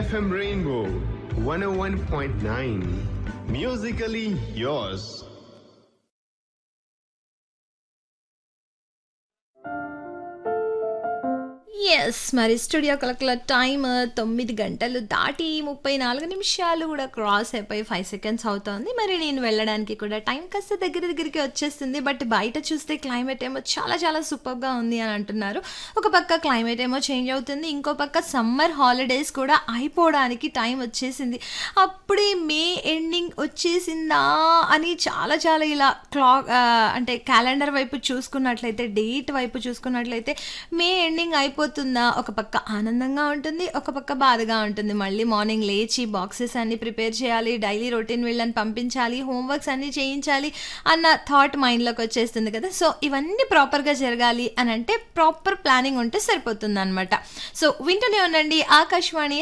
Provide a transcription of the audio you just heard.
FM Rainbow 101.9. Musically yours. Yes మరి studio కలకల time తొమ్మిది గంటలు దాటి ముప్పై నాలుగు నిమిషాలు కూడా క్రాస్ అయిపోయి ఫైవ్ సెకండ్స్ అవుతోంది మరి నేను వెళ్ళడానికి కూడా టైం కాస్త దగ్గర దగ్గరికి వచ్చేస్తుంది బట్ బయట చూస్తే క్లైమేట్ ఏమో చాలా చాలా సూపర్గా ఉంది అని అంటున్నారు ఒక పక్క క్లైమేట్ ఏమో చేంజ్ అవుతుంది ఇంకో పక్క సమ్మర్ హాలిడేస్ కూడా అయిపోవడానికి టైం వచ్చేసింది అప్పుడే మే ఎండింగ్ వచ్చేసిందా అని చాలా చాలా ఇలా క్లాక్ అంటే క్యాలెండర్ వైపు చూసుకున్నట్లయితే డేట్ వైపు చూసుకున్నట్లయితే మే ఎండింగ్ అయిపోతుందా ఒక పక్క ఆనందంగా ఉంటుంది ఒక పక్క బాధగా ఉంటుంది మళ్ళీ మార్నింగ్ లేచి బాక్సెస్ అన్ని ప్రిపేర్ చేయాలి డైలీ రొటీన్ వీళ్ళని పంపించాలి హోంవర్క్స్ అన్ని చేయించాలి అన్న థాట్ మైండ్లోకి వచ్చేస్తుంది కదా సో ఇవన్నీ ప్రాపర్గా జరగాలి అని అంటే ప్రాపర్ ప్లానింగ్ ఉంటే సరిపోతుంది అనమాట సో వింటూనే ఉండండి ఆకాశవాణి